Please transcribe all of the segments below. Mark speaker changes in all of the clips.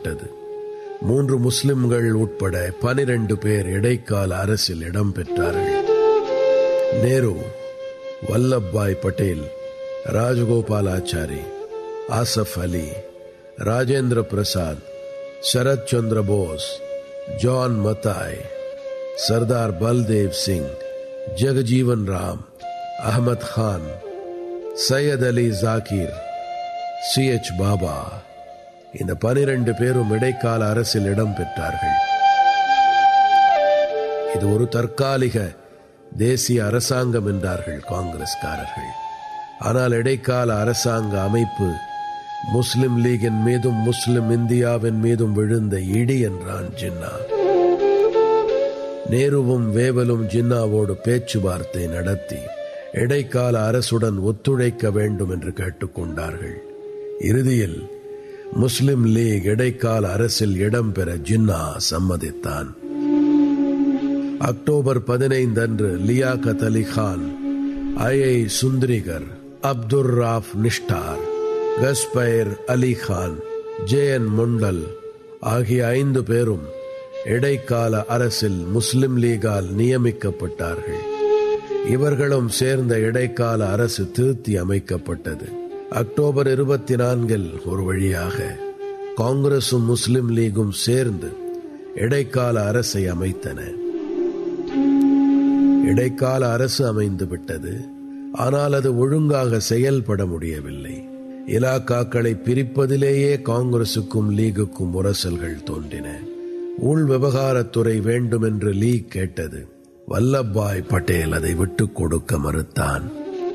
Speaker 1: அமைக்கப்பட்டது மூன்று முஸ்லிம்கள் உட்பட பனிரெண்டு பேர் இடைக்கால அரசில் இடம்பெற்றார்கள் Nehru Vallabhbhai Patel Rajagopalachari Asaf Ali Rajendra Prasad Sarat Chandra Bose John Matthai Sardar Baldev Singh Jagjivan Ram Ahmad Khan Syed Ali Zaheer C H Bhabha இந்த பனிரெண்டு பேரும் இடைக்கால அரசில் இடம் பெற்றார்கள் இது ஒரு தற்காலிக தேசிய அரசாங்கம் என்றார்கள் காங்கிரஸ்காரர்கள் ஆனால் இடைக்கால அரசாங்க அமைப்பு முஸ்லிம் லீகின் மீதும் முஸ்லிம் இந்தியாவின் மீதும் விழுந்த இடி என்றான் ஜின்னா நேருவும் வேவலும் ஜின்னாவோடு பேச்சுவார்த்தை நடத்தி இடைக்கால அரசுடன் ஒத்துழைக்க வேண்டும் என்று கேட்டுக்கொண்டார்கள் இறுதியில் முஸ்லிம் லீக் இடைக்கால அரசில் இடம்பெற ஜின்னா சம்மதித்தான் அக்டோபர் பதினைந்து அன்று Liaquat Ali Khan I I Chundrigar Abdur Rab Nishtar Ghazanfar Ali Khan J N Mandal ஆகிய ஐந்து பேரும் இடைக்கால அரசில் முஸ்லிம் லீகால் நியமிக்கப்பட்டார்கள் இவர்களும் சேர்ந்த இடைக்கால அரசு திருத்தி அமைக்கப்பட்டது அக்டோபர் இருபத்தி நான்கில் ஒரு வழியாக காங்கிரசும் முஸ்லிம் லீகும் சேர்ந்து இடைக்கால அரசை அமைத்தன இடைக்கால அரசு அமைந்து விட்டது ஆனால் அது ஒழுங்காக செயல்பட முடியவில்லை இலாக்காக்களை பிரிப்பதிலேயே காங்கிரசுக்கும் லீகுக்கும் முரசல்கள் தோன்றின உள் விவகாரத்துறை வேண்டும் என்று லீக் கேட்டது வல்லப்பாய் பட்டேல் அதை விட்டுக் கொடுக்க மறுத்தான்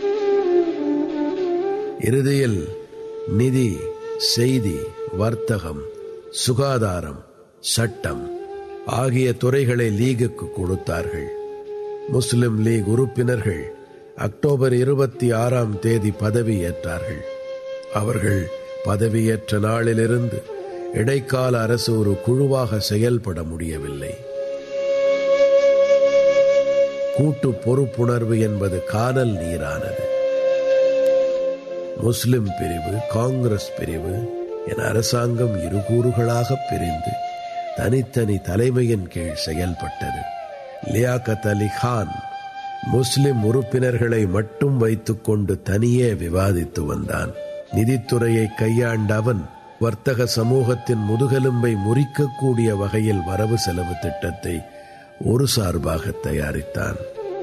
Speaker 1: இறுதியில் நிதி செய்தி வர்த்தகம் சுகாதாரம் சட்டம் ஆகிய துறைகளை லீகுக்கு கொடுத்தார்கள் முஸ்லிம் லீக் உறுப்பினர்கள் அக்டோபர் இருபத்தி ஆறாம் தேதி பதவியேற்றார்கள் அவர்கள் பதவியேற்ற நாளிலிருந்து இடைக்கால அரசு ஒரு குழுவாக செயல்பட முடியவில்லை கூட்டு பொறுப்புணர்வு என்பது காணல் நீரானது முஸ்லிம் பிரிவு காங்கிரஸ் பிரிவு என அரசாங்கம் இரு கூறுகளாக பிரிந்து தனித்தனி தலைமையின் கீழ் செயல்பட்டது லியாகத் அலி கான் முஸ்லிம் உறுப்பினர்களை மட்டும் வைத்துக்கொண்டு தனியே விவாதித்து வந்தான் நிதித்துறையை கையாண்ட அவன் வர்த்தக சமூகத்தின் முதுகெலும்பை முறிக்கக்கூடிய வகையில் வரவு செலவு திட்டத்தை ஒரு சார்பாக தயாரித்தான்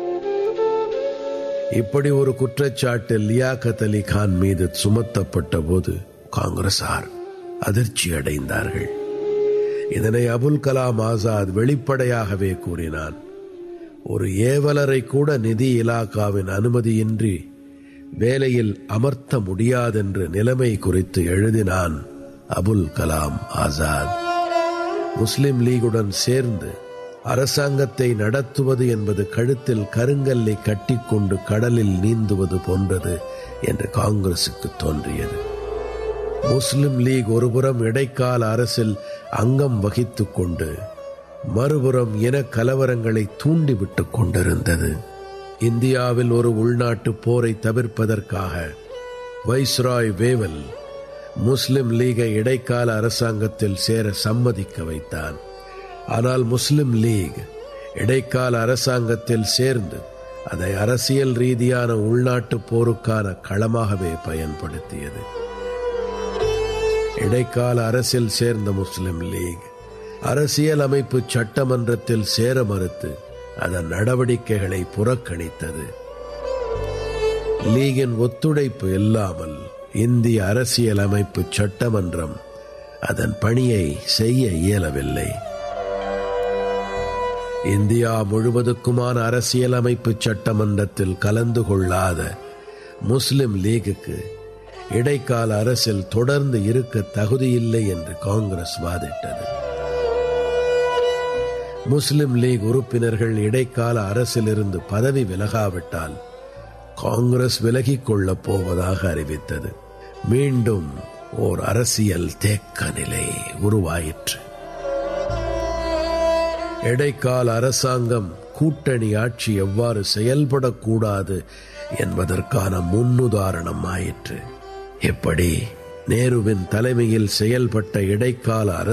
Speaker 1: இப்படி ஒரு குற்றச்சாட்டு லியாகத் அலி கான் மீது சுமத்தப்பட்ட போது காங்கிரசார் அதிர்ச்சி அடைந்தார்கள் இதனை அபுல் கலாம் ஆசாத் வெளிப்படையாகவே கூறினான் ஒரு ஏவலரை கூட நிதி இலாக்காவின் அனுமதியின்றி வேலையில் அமர்த்த முடியாதென்று நிலைமை குறித்து எழுதினான் அபுல் கலாம் ஆசாத் முஸ்லிம் லீகுடன் சேர்ந்து அரசாங்கத்தை நடத்துவது என்பது கழுத்தில் கருங்கல்லை கட்டிக்கொண்டு கடலில் நீந்துவது போன்றது என்று காங்கிரசுக்கு தோன்றியது முஸ்லிம் லீக் ஒருபுறம் இடைக்கால அரசில் அங்கம் வகித்துக் கொண்டு மறுபுறம் இன கலவரங்களை தூண்டிவிட்டுக் கொண்டிருந்தது இந்தியாவில் ஒரு உள்நாட்டு போரை தவிர்ப்பதற்காக வைஸ்ராய் வேவல் முஸ்லிம் லீகை இடைக்கால அரசாங்கத்தில் சேர சம்மதிக்க வைத்தான் ஆனால் முஸ்லிம் லீக் இடைக்கால அரசாங்கத்தில் சேர்ந்து அதை அரசியல் ரீதியான உள்நாட்டு போருக்கான களமாகவே பயன்படுத்தியது இடைக்கால அரசில் சேர்ந்த முஸ்லிம் லீக் அரசியல் அமைப்பு சட்டமன்றத்தில் சேர மறுத்து அதன் நடவடிக்கைகளை புறக்கணித்தது லீகின் ஒத்துழைப்பு இல்லாமல் இந்திய அரசியல் அமைப்பு சட்டமன்றம் அதன் பணியை செய்ய இயலவில்லை இந்தியா முழுவதுக்குமான அரசியல் அமைப்பு சட்டமன்றத்தில் கலந்து கொள்ளாத முஸ்லிம் லீகுக்கு இடைக்கால அரசில் தொடர்ந்து இருக்க தகுதியில்லை என்று காங்கிரஸ் வாதிட்டது முஸ்லிம் லீக் உறுப்பினர்கள் இடைக்கால அரசிலிருந்து பதவி விலகாவிட்டால் காங்கிரஸ் விலகிக் கொள்ளப் போவதாக அறிவித்தது மீண்டும் ஓர் அரசியல் தேக்க நிலை உருவாயிற்று இடைக்கால அரசாங்கம் கூட்டணி ஆட்சி எவ்வாறு செயல்படக்கூடாது என்பதற்கான முன்னுதாரணம் ஆயிற்று எப்படி நேருவின் தலைமையில் செயல்பட்ட இடைக்கால அரசு